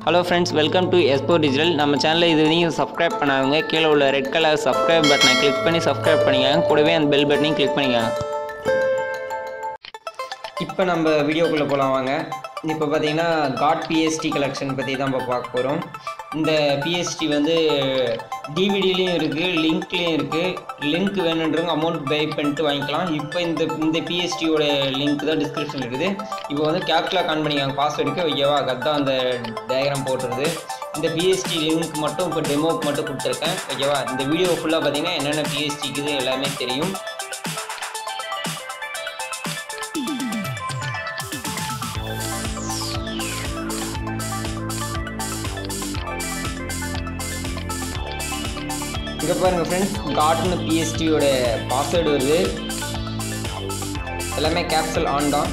hello friends welcome to எஸ்போ digital நம்ம சேனலை இது வரைக்கும் சப்ஸ்கிரைப் பண்ணாதவங்க கீழே உள்ள ரெட் கலர் சப்ஸ்கிரைப் பட்டனை கிளிக் பண்ணி சப்ஸ்கிரைப் பண்ணிக்கோங்க கூடவே அந்த பெல் பட்டனையும் கிளிக் பண்ணிக்கோங்க இப்போ நம்ம வீடியோக்குள்ளே போகலாம் வாங்க இப்போ பார்த்தீங்கன்னா காட் பிஎஸ்டி கலெக்ஷன் பற்றி தான் இப்போ பார்க்க போகிறோம் இந்த பிஎஸ்டி வந்து டிவிடிலையும் இருக்குது லிங்க்லேயும் இருக்குது லிங்க் வேணுன்றவங்க அமௌண்ட் பே பண்ணிட்டு வாங்கிக்கலாம் இப்போ இந்த இந்த பிஎஸ்டியோட லிங்க் தான் டிஸ்கிரிப்ஷன் இருக்குது இப்போ வந்து கேப்ஸ்லாக் ஆன் பண்ணிக்காங்க பாஸ்வேர்டுக்கு ஓகேவா அதான் அந்த டயக்ராம் போட்டுருது இந்த பிஎஸ்டி லிங்க் மட்டும் இப்போ டெமோக்கு மட்டும் கொடுத்துருக்கேன் ஓகேவா இந்த வீடியோ ஃபுல்லாக பார்த்தீங்கன்னா என்னென்ன பிஎஸ்டிக்குது எல்லாமே தெரியும் இங்கே பாருங்க ஃப்ரெண்ட்ஸ் காட்னு பிஎஸ்டியோட பாஸ்வேர்டு வருது எல்லாமே கேப்சல் ஆன் தான்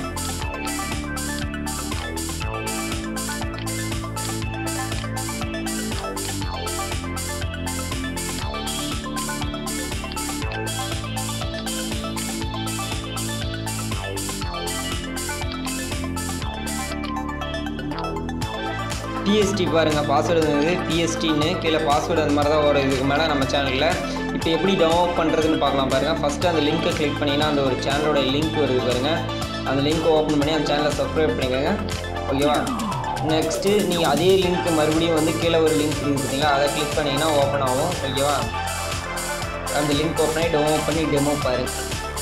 பிஎஸ்டி பாருங்கள் பாஸ்வேர்டு வந்து பிஎஸ்டின்னு கீழே பாஸ்வேர்டு அந்த மாதிரி தான் வரும் இதுக்கு மேலே நம்ம சேனலில் இப்போ எப்படி டவுன்லோட் பண்ணுறதுன்னு பார்க்கலாம் பாருங்கள் ஃபஸ்ட்டு அந்த லிங்க்கை கிளிக் பண்ணிங்கன்னா அந்த ஒரு சேனலோட லிங்க் வருது பாருங்கள் அந்த லிங்க்கை ஓப்பன் பண்ணி அந்த சேனலை சப்ஸ்கிரைப் பண்ணிக்கோங்க ஓகேவா நெக்ஸ்ட்டு நீங்கள் அதே லிங்க் மறுபடியும் வந்து கீழே ஒரு லிங்க் இருக்குது பார்த்தீங்களா அதை கிளிக் பண்ணிங்கன்னா ஓப்பன் ஆகும் ஓகேவா அந்த லிங்க் ஓப்பன் ஆகி டவுன்லோட் பண்ணி டெமோ பாருங்கள்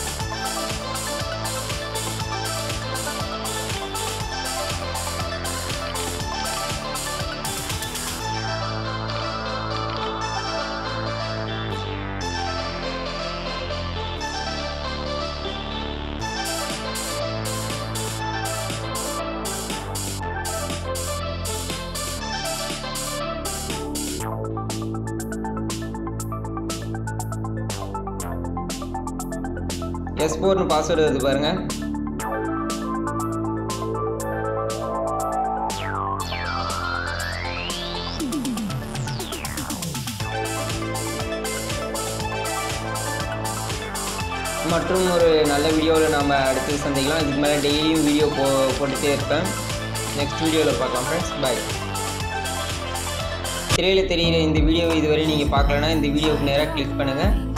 எஸ் ஃபோர்னு பாஸ்வேர்டு வருது பாருங்கள் மற்றும் ஒரு நல்ல வீடியோவில் நம்ம அடுத்து சந்திக்கலாம் இதுக்கு மேலே டெய்லியும் வீடியோ போ போட்டுகிட்டே இருப்பேன் நெக்ஸ்ட் வீடியோவில் பார்க்கலாம் ஃப்ரெண்ட்ஸ் பாய் திரையில் தெரிகிற இந்த வீடியோ இதுவரை நீங்கள் பார்க்கலன்னா இந்த வீடியோவுக்கு நேராக கிளிக் பண்ணுங்கள்